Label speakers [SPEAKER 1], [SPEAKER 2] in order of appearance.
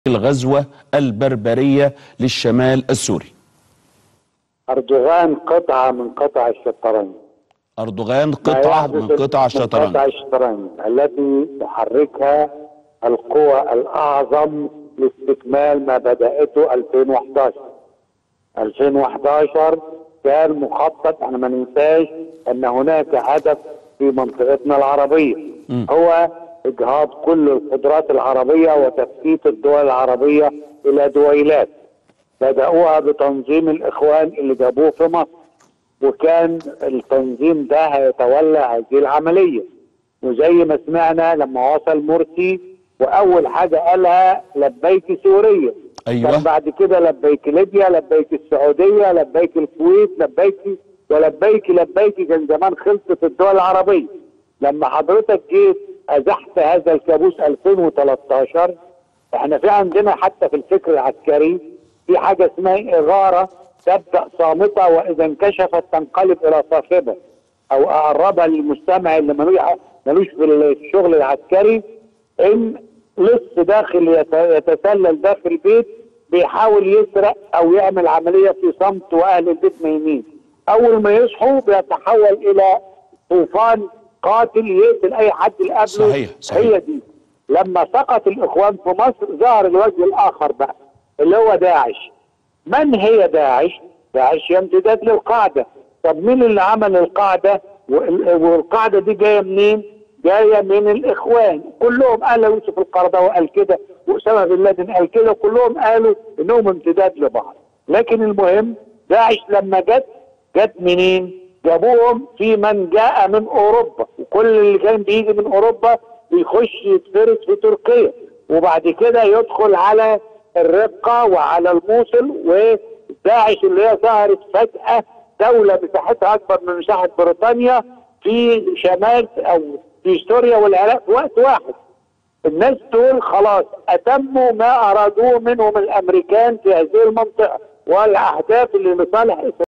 [SPEAKER 1] الغزوة البربرية للشمال السوري
[SPEAKER 2] أردوغان قطعة من قطع الشطرنج
[SPEAKER 1] أردوغان
[SPEAKER 2] ما
[SPEAKER 1] قطعة
[SPEAKER 2] يحدث
[SPEAKER 1] من قطع
[SPEAKER 2] من
[SPEAKER 1] الشطرنج
[SPEAKER 2] قطع الشطرنج التي تحركها القوى الأعظم لاستكمال ما بدأته 2011 2011 كان مخطط احنا ما ننساش ان هناك هدف في منطقتنا العربية هو اجهاض كل القدرات العربية وتفتيت الدول العربية الى دويلات بدأوها بتنظيم الاخوان اللي جابوه في مصر وكان التنظيم ده هيتولى هذه العملية وزي ما سمعنا لما وصل مرسي واول حاجة قالها لبيك سوريا
[SPEAKER 1] أيوة.
[SPEAKER 2] كان بعد كده لبيك ليبيا لبيك السعودية لبيك الكويت لبيك ولبيك لبيك كان زمان خلصت الدول العربية لما حضرتك جيت أزحت هذا الكابوس 2013 احنا في عندنا حتى في الفكر العسكري في حاجة اسمها إغارة تبدأ صامتة وإذا انكشفت تنقلب إلى صاخبة أو أقربها للمستمع اللي ملوش ملوش في الشغل العسكري إن لص داخل يت- يتسلل داخل البيت بيحاول يسرق او يعمل عمليه في صمت واهل البيت نايمين اول ما يصحوا بيتحول الى طوفان قاتل يقتل اي حد اللي قبله
[SPEAKER 1] صحيح، صحيح.
[SPEAKER 2] هي دي لما سقط الاخوان في مصر ظهر الوجه الاخر بقى اللي هو داعش من هي داعش؟ داعش هي امتداد للقاعده طب مين اللي عمل القاعده؟ وال- والقاعده دي جايه منين؟ جايه من الاخوان كلهم قال يوسف القرضاوي قال كده واسامه بن لادن قال كده كلهم قالوا انهم امتداد لبعض لكن المهم داعش لما جت جت منين؟ جابوهم في من جاء من اوروبا وكل اللي كان بيجي من اوروبا بيخش يتفرس في تركيا وبعد كده يدخل على الرقه وعلى الموصل وداعش اللي هي ظهرت فجاه دوله مساحتها اكبر من مساحه بريطانيا في شمال او في سوريا والعراق في وقت واحد الناس دول خلاص اتموا ما ارادوه منهم الامريكان في هذه المنطقه والاهداف اللي لصالح